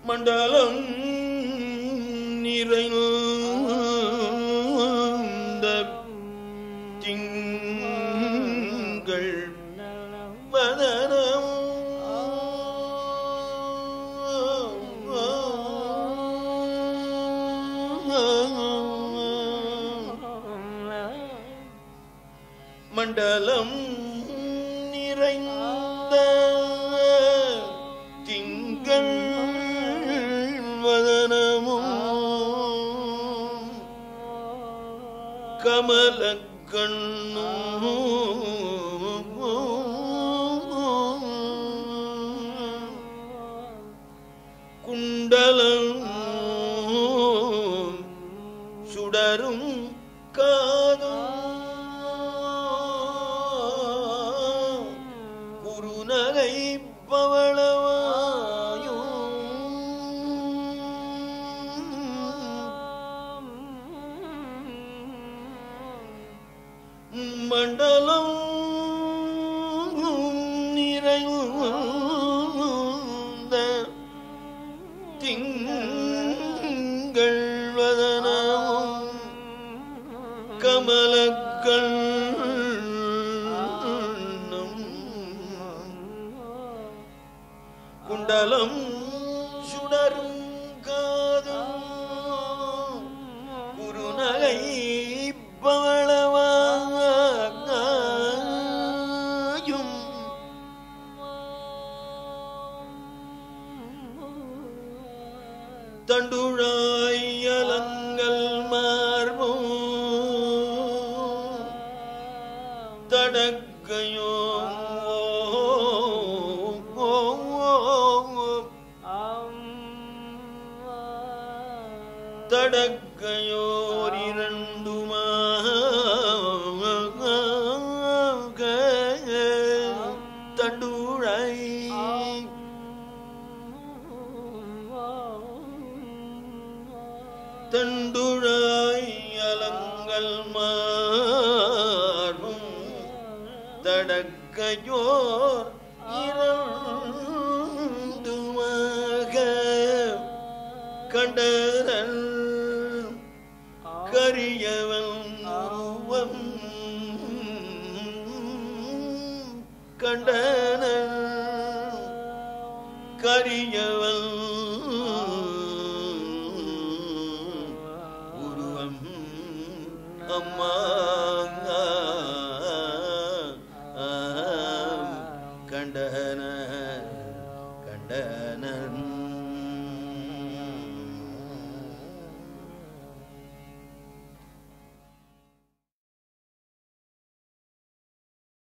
மண்டலம் நிறைந்த திங்கள் வதனம் மண்டலம் நிறைந்த திங்கள் வதனமும் கமல குண்டலம் சுடரும் காதும் குருநகை பவளவாயும் மண்டலம் நிறைந்த திங்கள் வதனமும் கமலக்கள் குண்டலம் சுடரும் காதும் குருநகை பவளவாயும் தண்டுழாய் அலங்கள் மார்பும் தடக்கையோ தடக்கையோர் இரண்டுமாக தண்டுழை தண்டுழாய் அலங்கள் மாறும் தடக்கையோர் இரண்டுமாக கண்டரன் கரியவன் உருவம் கண்டனன் கரியவன் உருவம் அம்மா கண்டன கண்டனன்